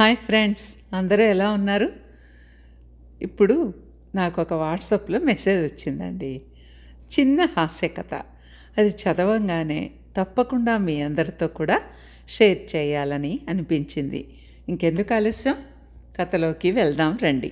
hi friends అందరూ ఎలా ఉన్నారు ఇప్పుడు నాకు ఒక వాట్సాప్లో మెసేజ్ వచ్చిందండి చిన్న హాస్య కథ అది చదవంగానే తప్పకుండా మీ అందరితో కూడా షేర్ చేయాలని అనిపించింది ఇంకెందుకు ఆలస్యం కథలోకి వెళ్దాం రండి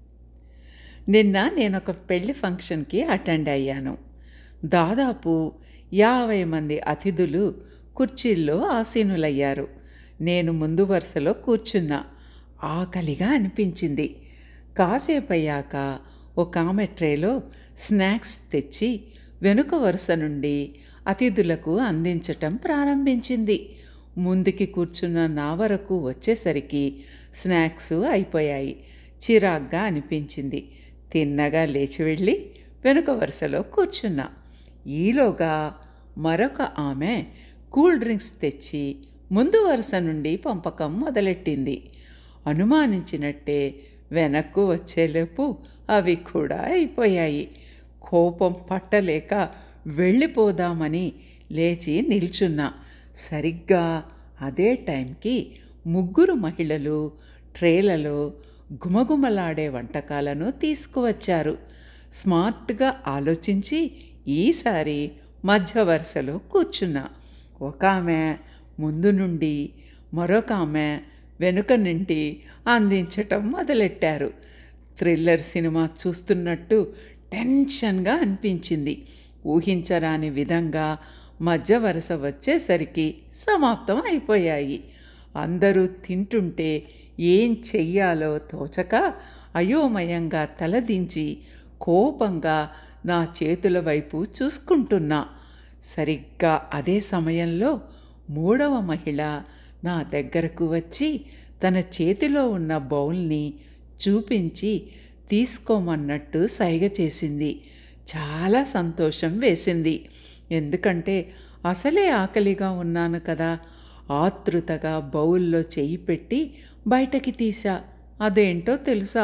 నిన్న నేను ఒక పెళ్లి ఫంక్షన్కి అటెండ్ అయ్యాను దాదాపు యాభై మంది అతిథులు కుర్చీల్లో ఆసీనులయ్యారు నేను ముందు వరుసలో కూర్చున్నా ఆకలిగా అనిపించింది కాసేపు అయ్యాక ఒక ఆమె ట్రేలో స్నాక్స్ తెచ్చి వెనుక వరుస నుండి అతిథులకు అందించటం ప్రారంభించింది ముందుకి కూర్చున్న నా వరకు వచ్చేసరికి స్నాక్స్ అయిపోయాయి చిరాగ్గా అనిపించింది తిన్నగా లేచి వెళ్ళి వెనుక వరుసలో కూర్చున్నా ఈలోగా మరొక ఆమె కూల్ డ్రింక్స్ తెచ్చి ముందు వరుస నుండి పంపకం మొదలెట్టింది అనుమానించినట్టే వెనక్కు వచ్చేలోపు అవి కూడా అయిపోయాయి కోపం పట్టలేక వెళ్ళిపోదామని లేచి నిల్చున్నా సరిగ్గా అదే టైంకి ముగ్గురు మహిళలు ట్రేలలో గుమగుమలాడే వంటకాలను తీసుకువచ్చారు స్మార్ట్గా ఆలోచించి ఈసారి మధ్య వరుసలో కూర్చున్నా ఒక ఆమె ముందు నుండి మరొక ఆమె వెనుక నుండి అందించటం మొదలెట్టారు థ్రిల్లర్ సినిమా చూస్తున్నట్టు టెన్షన్గా అనిపించింది ఊహించరాని విధంగా మధ్య వరుస వచ్చేసరికి సమాప్తం అయిపోయాయి అందరూ తింటుంటే ఏం చెయ్యాలో తోచక అయోమయంగా తలదించి కోపంగా నా చేతుల వైపు చూసుకుంటున్నా సరిగ్గా అదే సమయంలో మూడవ మహిళ నా దగ్గరకు వచ్చి తన చేతిలో ఉన్న బౌల్ని చూపించి తీసుకోమన్నట్టు సైగ చేసింది చాలా సంతోషం వేసింది ఎందుకంటే అసలే ఆకలిగా ఉన్నాను కదా ఆతృతగా బౌల్లో చెయ్యి పెట్టి బయటకి తీసా అదేంటో తెలుసా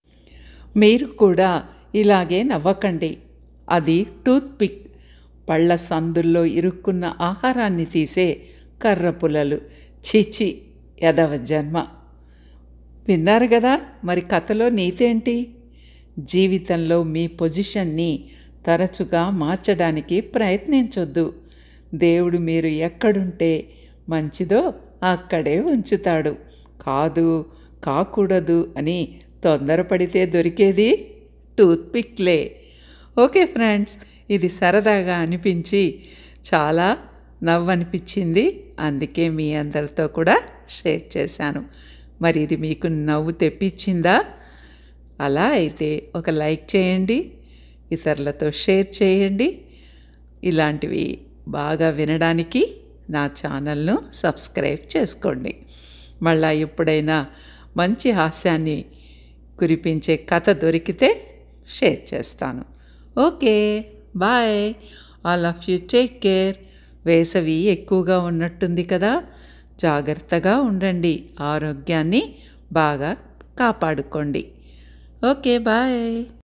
మీరు కూడా ఇలాగే నవ్వకండి అది టూత్ పిక్ పళ్ళ సందుల్లో ఇరుక్కున్న ఆహారాన్ని తీసే కర్ర పుల్లలు చిచి యదవ జన్మ విన్నారు కదా మరి కథలో నీతేంటి జీవితంలో మీ పొజిషన్ని తరచుగా మార్చడానికి ప్రయత్నించొద్దు దేవుడు మీరు ఎక్కడుంటే మంచిదో అక్కడే ఉంచుతాడు కాదు కాకూడదు అని తొందరపడితే దొరికేది టూత్పిక్లే ఓకే ఫ్రెండ్స్ ఇది సరదాగా అనిపించి చాలా నవ్వు అనిపించింది అందుకే మీ అందరితో కూడా షేర్ చేశాను మరి ఇది మీకు నవ్వు తెప్పించిందా అలా అయితే ఒక లైక్ చేయండి ఇతరులతో షేర్ చేయండి ఇలాంటివి బాగా వినడానికి నా ఛానల్ను సబ్స్క్రైబ్ చేసుకోండి మళ్ళా ఎప్పుడైనా మంచి హాస్యాన్ని కురిపించే కథ దొరికితే షేర్ చేస్తాను okay bye all of you take care వేసవి ఎక్కువగా ఉన్నట్టుంది కదా జాగ్రత్తగా ఉండండి ఆరోగ్యాన్ని బాగా కాపాడుకోండి ఓకే బాయ్